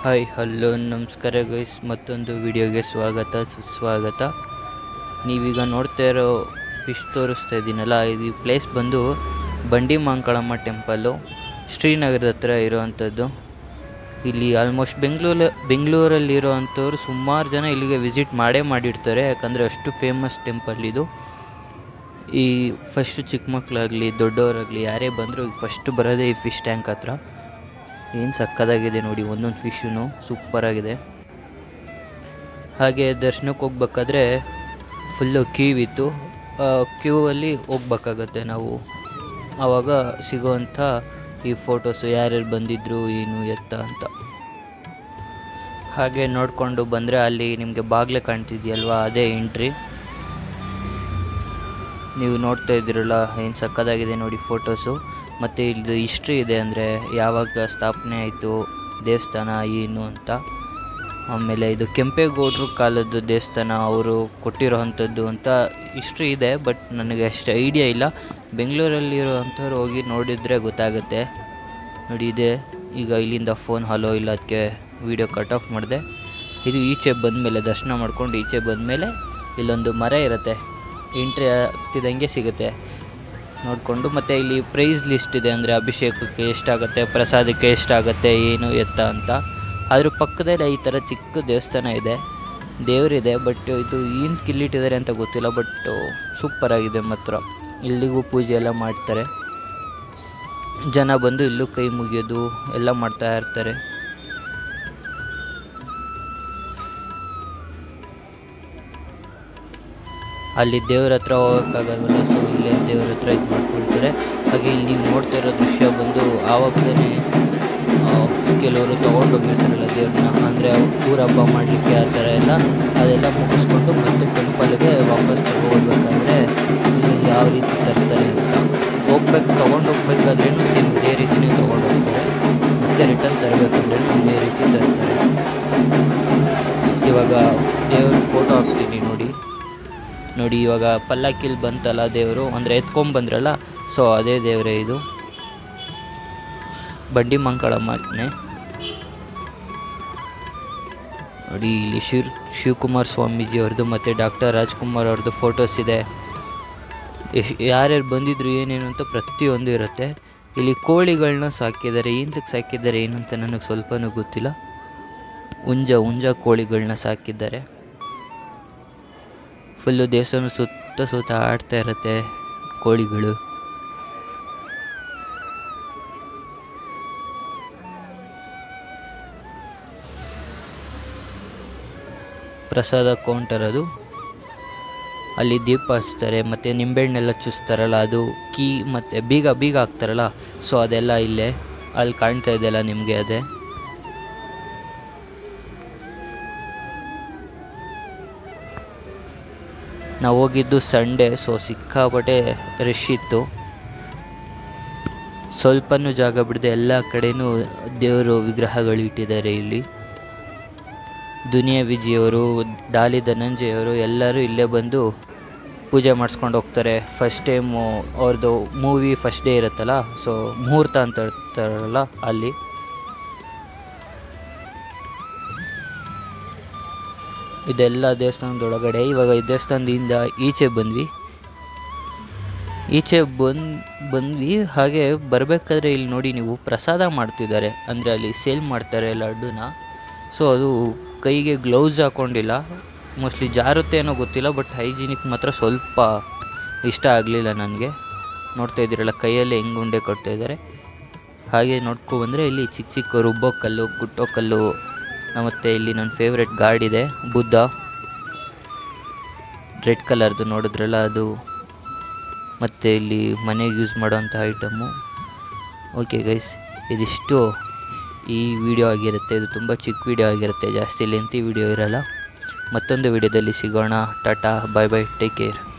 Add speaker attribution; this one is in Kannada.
Speaker 1: ಹಾಯ್ ಹಲೋ ನಮಸ್ಕಾರ ಗೈಸ್ ಮತ್ತೊಂದು ವಿಡಿಯೋಗೆ ಸ್ವಾಗತ ಸುಸ್ವಾಗತ ನೀವೀಗ ನೋಡ್ತಾ ಇರೋ ಫಿಶ್ ತೋರಿಸ್ತಾ ಇದ್ದೀನಲ್ಲ ಇದು ಪ್ಲೇಸ್ ಬಂದು ಬಂಡಿ ಮಾಂಕಳಮ್ಮ ಟೆಂಪಲ್ಲು ಶ್ರೀನಗರದ ಹತ್ರ ಇರೋವಂಥದ್ದು ಇಲ್ಲಿ ಆಲ್ಮೋಸ್ಟ್ ಬೆಂಗಳೂರು ಬೆಂಗಳೂರಲ್ಲಿ ಇರೋವಂಥವ್ರು ಸುಮಾರು ಜನ ಇಲ್ಲಿಗೆ ವಿಸಿಟ್ ಮಾಡೇ ಮಾಡಿರ್ತಾರೆ ಯಾಕಂದರೆ ಅಷ್ಟು ಫೇಮಸ್ ಟೆಂಪಲ್ ಇದು ಈ ಫಸ್ಟ್ ಚಿಕ್ಕ ಮಕ್ಕಳಾಗಲಿ ದೊಡ್ಡವರಾಗಲಿ ಯಾರೇ ಬಂದರೂ ಫಸ್ಟ್ ಬರೋದೇ ಈ ಫಿಶ್ ಟ್ಯಾಂಕ್ ಹತ್ರ ಏನು ಸಕ್ಕದಾಗಿದೆ ನೋಡಿ ಒಂದೊಂದು ಫಿಶೂ ಸೂಪರಾಗಿದೆ ಹಾಗೆ ದರ್ಶನಕ್ಕೆ ಹೋಗ್ಬೇಕಾದ್ರೆ ಫುಲ್ಲು ಕ್ಯೂ ಇತ್ತು ಕ್ಯೂ ಅಲ್ಲಿ ಹೋಗ್ಬೇಕಾಗತ್ತೆ ನಾವು ಆವಾಗ ಸಿಗೋವಂಥ ಈ ಫೋಟೋಸು ಯಾರ್ಯಾರು ಬಂದಿದ್ರು ಏನು ಎತ್ತ ಅಂತ ಹಾಗೆ ನೋಡಿಕೊಂಡು ಬಂದರೆ ಅಲ್ಲಿ ನಿಮಗೆ ಬಾಗಿಲೇ ಕಾಣ್ತಿದೆಯಲ್ವಾ ಅದೇ ಎಂಟ್ರಿ ನೀವು ನೋಡ್ತಾ ಇದ್ದೀರಲ್ಲ ಏನು ಸಕ್ಕದಾಗಿದೆ ನೋಡಿ ಫೋಟೋಸು ಮತ್ತು ಇದು ಹಿಸ್ಟ್ರಿ ಇದೆ ಅಂದರೆ ಯಾವಾಗ ಸ್ಥಾಪನೆ ಆಯಿತು ದೇವಸ್ಥಾನ ಏನು ಅಂತ ಆಮೇಲೆ ಇದು ಕೆಂಪೇಗೌಡರು ಕಾಲದ್ದು ದೇವಸ್ಥಾನ ಅವರು ಕೊಟ್ಟಿರೋವಂಥದ್ದು ಅಂತ ಹಿಸ್ಟ್ರಿ ಇದೆ ಬಟ್ ನನಗೆ ಅಷ್ಟು ಐಡಿಯಾ ಇಲ್ಲ ಬೆಂಗಳೂರಲ್ಲಿರೋ ಅಂಥವ್ರು ಹೋಗಿ ನೋಡಿದರೆ ಗೊತ್ತಾಗುತ್ತೆ ನೋಡಿ ಇದೆ ಈಗ ಇಲ್ಲಿಂದ ಫೋನ್ ಹಲೋ ಇಲ್ಲ ಅದಕ್ಕೆ ವೀಡಿಯೋ ಕಟ್ ಆಫ್ ಮಾಡಿದೆ ಇದು ಈಚೆ ಬಂದಮೇಲೆ ದರ್ಶನ ಮಾಡ್ಕೊಂಡು ಈಚೆ ಬಂದಮೇಲೆ ಇಲ್ಲೊಂದು ಮರ ಇರುತ್ತೆ ಎಂಟ್ರಿ ಆಗ್ತಿದ್ದಂಗೆ ಸಿಗುತ್ತೆ ನೋಡಿಕೊಂಡು ಮತ್ತು ಇಲ್ಲಿ ಪ್ರೈಸ್ ಲಿಸ್ಟ್ ಇದೆ ಅಂದರೆ ಅಭಿಷೇಕಕ್ಕೆ ಎಷ್ಟಾಗುತ್ತೆ ಪ್ರಸಾದಕ್ಕೆ ಎಷ್ಟಾಗುತ್ತೆ ಏನು ಎತ್ತ ಅಂತ ಅದ್ರ ಪಕ್ಕದಲ್ಲಿ ಈ ಥರ ಚಿಕ್ಕ ದೇವಸ್ಥಾನ ಇದೆ ದೇವರಿದೆ ಬಟ್ ಇದು ಏನು ಕಿಲ್ಲಿಟ್ಟಿದ್ದಾರೆ ಅಂತ ಗೊತ್ತಿಲ್ಲ ಬಟ್ ಸೂಪರಾಗಿದೆ ಮಾತ್ರ ಇಲ್ಲಿಗೂ ಪೂಜೆ ಎಲ್ಲ ಮಾಡ್ತಾರೆ ಜನ ಬಂದು ಇಲ್ಲೂ ಕೈ ಮುಗಿಯೋದು ಎಲ್ಲ ಮಾಡ್ತಾ ಇರ್ತಾರೆ ಅಲ್ಲಿ ದೇವ್ರ ಹತ್ರ ಹೋಗೋಕ್ಕಾಗಲ್ವಲ್ಲ ಸೊ ಇಲ್ಲೇ ದೇವ್ರ ಹತ್ರ ಇದು ಮಾಡ್ಕೊಳ್ತಾರೆ ಹಾಗೆ ಇಲ್ಲಿ ನೀವು ನೋಡ್ತಾ ಇರೋ ದೃಶ್ಯ ಬಂದು ಆವಾಗಲೇ ಕೆಲವರು ತೊಗೊಂಡೋಗಿರ್ತಾರಲ್ಲ ದೇವ್ರನ್ನ ಅಂದರೆ ಊರ ಹಬ್ಬ ಮಾಡಲಿಕ್ಕೆ ಆ ಥರ ಎಲ್ಲ ಅದೆಲ್ಲ ಮುಗಿಸ್ಕೊಂಡು ಮತ್ತೆ ಟೆಂಪಲ್ಗೆ ವಾಪಸ್ ತಗೋಬೇಕಾದ್ರೆ ಇಲ್ಲಿ ಯಾವ ರೀತಿ ತರ್ತಾರೆ ಅಂತ ಹೋಗ್ಬೇಕು ತೊಗೊಂಡೋಗ್ಬೇಕಾದ್ರೂ ಸೇಮ್ ಇದೇ ರೀತಿನೇ ತೊಗೊಂಡೋಗ್ತಾರೆ ಮತ್ತೆ ರಿಟರ್ನ್ ತರಬೇಕಂದ್ರೆ ಇದೇ ರೀತಿ ತರ್ತಾರೆ ಇವಾಗ ದೇವ್ರ ಫೋಟೋ ಹಾಕ್ತೀನಿ ನೋಡಿ ನೋಡಿ ಇವಾಗ ಪಲ್ಲಕ್ಕಿಲ್ ಬಂತಲ್ಲ ದೇವರು ಅಂದರೆ ಎತ್ಕೊಂಬಂದ್ರಲ್ಲ ಸೊ ಅದೇ ದೇವರೇ ಇದು ಬಂಡಿ ಮಂಕಳಮ್ಮನೆ ನೋಡಿ ಇಲ್ಲಿ ಶಿವ್ ಶಿವಕುಮಾರ್ ಸ್ವಾಮೀಜಿ ಅವ್ರದ್ದು ಮತ್ತು ಡಾಕ್ಟರ್ ರಾಜ್ಕುಮಾರ್ ಅವ್ರದ್ದು ಫೋಟೋಸ್ ಇದೆ ಎಶ್ ಯಾರ್ಯಾರು ಬಂದಿದ್ರು ಏನೇನು ಅಂತ ಪ್ರತಿಯೊಂದು ಇರುತ್ತೆ ಇಲ್ಲಿ ಕೋಳಿಗಳನ್ನ ಸಾಕಿದ್ದಾರೆ ಏನಕ್ಕೆ ಸಾಕಿದ್ದಾರೆ ಏನು ಅಂತ ನನಗೆ ಸ್ವಲ್ಪನೂ ಗೊತ್ತಿಲ್ಲ ಹುಂಜ ಹುಂಜ ಕೋಳಿಗಳನ್ನ ಸಾಕಿದ್ದಾರೆ ಫುಲ್ಲು ದೇವಸ್ಥಾನ ಸುತ್ತ ಸುತ್ತ ಆಡ್ತಾ ಇರುತ್ತೆ ಕೋಳಿಗಳು ಪ್ರಸಾದ ಕೌಂಟರ್ ಅದು ಅಲ್ಲಿ ದೀಪ ಹಚ್ತಾರೆ ಮತ್ತು ನಿಂಬೆಹಣ್ಣೆಲ್ಲ ಚುಸ್ತಾರಲ್ಲ ಅದು ಕೀ ಮತ್ತು ಬೀಗ ಬೀಗ ಹಾಕ್ತಾರಲ್ಲ ಸೊ ಅದೆಲ್ಲ ಇಲ್ಲೇ ಅಲ್ಲಿ ಕಾಣ್ತಾ ಇದೆಯಲ್ಲ ನಿಮಗೆ ಅದೇ ನಾವು ಹೋಗಿದ್ದು ಸಂಡೇ ಸೊ ಸಿಕ್ಕಾಪಟ್ಟೆ ರಶ್ ಇತ್ತು ಸ್ವಲ್ಪನೂ ಜಾಗ ಬಿಡದೆ ಎಲ್ಲ ಕಡೆನೂ ದೇವರು ವಿಗ್ರಹಗಳು ಇಟ್ಟಿದ್ದಾರೆ ಇಲ್ಲಿ ದುನಿಯಾ ವಿಜಿಯವರು ಡಾಲಿ ಧನಂಜಯವರು ಎಲ್ಲರೂ ಇಲ್ಲೇ ಬಂದು ಪೂಜೆ ಮಾಡಿಸ್ಕೊಂಡು ಹೋಗ್ತಾರೆ ಫಸ್ಟ್ ಟೈಮು ಅವ್ರದ್ದು ಮೂವಿ ಫಸ್ಟ್ ಡೇ ಇರುತ್ತಲ್ಲ ಸೊ ಮುಹೂರ್ತ ಅಂತ ಇರ್ತಾರಲ್ಲ ಅಲ್ಲಿ ಇದೆಲ್ಲ ದೇವಸ್ಥಾನದೊಳಗಡೆ ಇವಾಗ ಈ ದೇವಸ್ಥಾನದಿಂದ ಈಚೆ ಬಂದ್ವಿ ಈಚೆ ಬಂದು ಬಂದ್ವಿ ಹಾಗೆ ಬರಬೇಕಾದ್ರೆ ಇಲ್ಲಿ ನೋಡಿ ನೀವು ಪ್ರಸಾದ ಮಾಡ್ತಿದ್ದಾರೆ ಅಂದರೆ ಅಲ್ಲಿ ಸೇಲ್ ಮಾಡ್ತಾರೆ ಲಡ್ಡುನ ಸೊ ಅದು ಕೈಗೆ ಗ್ಲೌಸ್ ಹಾಕ್ಕೊಂಡಿಲ್ಲ ಮೋಸ್ಟ್ಲಿ ಜಾರುತ್ತೆ ಏನೋ ಗೊತ್ತಿಲ್ಲ ಬಟ್ ಹೈಜಿನಿಕ್ ಮಾತ್ರ ಸ್ವಲ್ಪ ಇಷ್ಟ ಆಗಲಿಲ್ಲ ನನಗೆ ನೋಡ್ತಾ ಇದ್ದೀರಲ್ಲ ಕೈಯಲ್ಲಿ ಹೆಂಗೆ ಉಂಡೆ ಕೊಡ್ತಾ ಇದ್ದಾರೆ ಹಾಗೆ ನೋಡ್ಕೊ ಬಂದರೆ ಇಲ್ಲಿ ಚಿಕ್ಕ ಚಿಕ್ಕ ರುಬ್ಬೋ ಕಲ್ಲು ಕುಟ್ಟೋ ಕಲ್ಲು ಮತ್ತು ಇಲ್ಲಿ ನನ್ನ ಫೇವ್ರೆಟ್ ಗಾರ್ಡ್ ಇದೆ ಬುದ್ಧ ರೆಡ್ ಕಲರ್ದು ನೋಡಿದ್ರಲ್ಲ ಅದು ಮತ್ತು ಇಲ್ಲಿ ಮನೆಗೆ ಯೂಸ್ ಮಾಡೋವಂಥ ಐಟಮು ಓಕೆ ಗೈಸ್ ಇದಿಷ್ಟು ಈ ವಿಡಿಯೋ ಆಗಿರುತ್ತೆ ಇದು ತುಂಬ ಚಿಕ್ಕ ವಿಡಿಯೋ ಆಗಿರುತ್ತೆ ಜಾಸ್ತಿ ಲೆಂತಿ ವಿಡಿಯೋ ಇರಲ್ಲ ಮತ್ತೊಂದು ವಿಡಿಯೋದಲ್ಲಿ ಸಿಗೋಣ tata bye bye take care